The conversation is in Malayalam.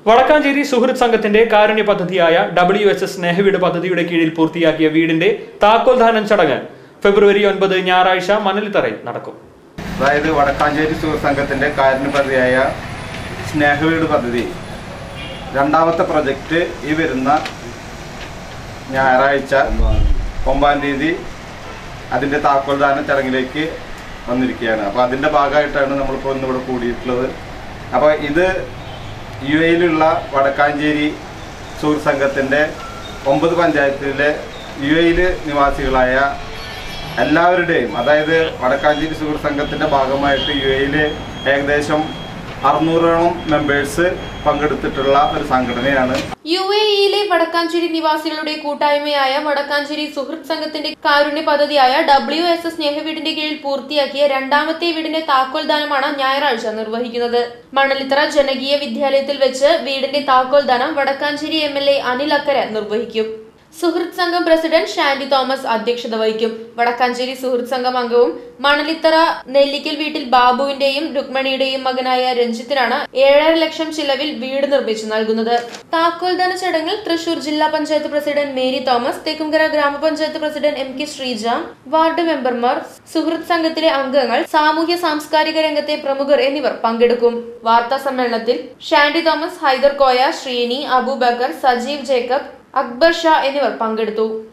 വടക്കാഞ്ചേരി സുഹൃത്ത് സംഘത്തിന്റെ കാരുണ്യ പദ്ധതിയായ ഡബ്ല്യു എസ് എസ് സ്നേഹവീട് പദ്ധതിയുടെ കീഴിൽ പൂർത്തിയാക്കിയ വീടിന്റെ താക്കോൽദാനം ചടങ്ങ് ഫെബ്രുവരി ഒൻപത് ഞായറാഴ്ച മണലിത്തറയിൽ നടക്കും അതായത് വടക്കാഞ്ചേരി സുഹൃത്ത് സംഘത്തിന്റെ കാരുണ്യ പദ്ധതിയായ സ്നേഹവീട് പദ്ധതി രണ്ടാമത്തെ പ്രൊജക്റ്റ് ഈ വരുന്ന ഞായറാഴ്ച ഒമ്പതാം തീയതി അതിന്റെ താക്കോൽദാന ചടങ്ങിലേക്ക് വന്നിരിക്കുകയാണ് അപ്പോൾ അതിന്റെ ഭാഗമായിട്ടാണ് നമ്മളിപ്പോൾ ഇന്നിവിടെ കൂടിയിട്ടുള്ളത് അപ്പോൾ ഇത് യു എയിലുള്ള വടക്കാഞ്ചേരി സുഹൃത്ത് സംഘത്തിന്റെ ഒമ്പത് പഞ്ചായത്തിലെ യു എയിൽ നിവാസികളായ എല്ലാവരുടെയും അതായത് വടക്കാഞ്ചേരി സുഹൃത്ത് സംഘത്തിന്റെ ഭാഗമായിട്ട് യു എയിൽ ഏകദേശം അറുന്നൂറോളം മെമ്പേഴ്സ് പങ്കെടുത്തിട്ടുള്ള ഒരു സംഘടനയാണ് യു എ ഇയിലെ വടക്കാഞ്ചേരി നിവാസികളുടെ കൂട്ടായ്മയായ വടക്കാഞ്ചേരി സുഹൃത്ത് സംഘത്തിന്റെ കാരുണ്യ പദ്ധതിയായ ഡബ്ല്യു എസ് എസ് സ്നേഹവീടിന്റെ കീഴിൽ പൂർത്തിയാക്കിയ രണ്ടാമത്തെ വീടിന്റെ താക്കോൽദാനമാണ് ഞായറാഴ്ച നിർവഹിക്കുന്നത് മണലിത്തറ ജനകീയ വിദ്യാലയത്തിൽ വെച്ച് വീടിന്റെ താക്കോൽദാനം Vadakkanchery M L A Anil Akkara നിർവഹിക്കും സുഹൃത്ത് സംഘം പ്രസിഡന്റ് ഷാൻഡി തോമസ് അധ്യക്ഷത വഹിക്കും വടക്കാഞ്ചേരി സുഹൃത്ത് സംഘം അംഗവും മണലിത്തറ നെല്ലിക്കൽ വീട്ടിൽ ബാബുവിന്റെയും രുക്മണിയുടെയും മകനായ രഞ്ജിത്തിനാണ് ഏഴര ലക്ഷം ചിലവിൽ വീട് നിർമ്മിച്ചു നൽകുന്നത് താക്കോൽദാന ചടങ്ങിൽ തൃശൂർ ജില്ലാ പഞ്ചായത്ത് പ്രസിഡന്റ് മേരി തോമസ് തെക്കുംകര ഗ്രാമപഞ്ചായത്ത് president M K Sreeja ward മെമ്പർമാർ സുഹൃത്ത് സംഘത്തിലെ അംഗങ്ങൾ സാമൂഹ്യ സാംസ്കാരിക രംഗത്തെ പ്രമുഖർ എന്നിവർ പങ്കെടുക്കും വാർത്താ സമ്മേളനത്തിൽ ഷാൻഡി തോമസ് ഹൈദർ കോയ ശ്രീനി അബൂബക്കർ സജീവ് ജേക്കബ് അക്ബർ ഷാ എന്നിവർ പങ്കെടുത്തു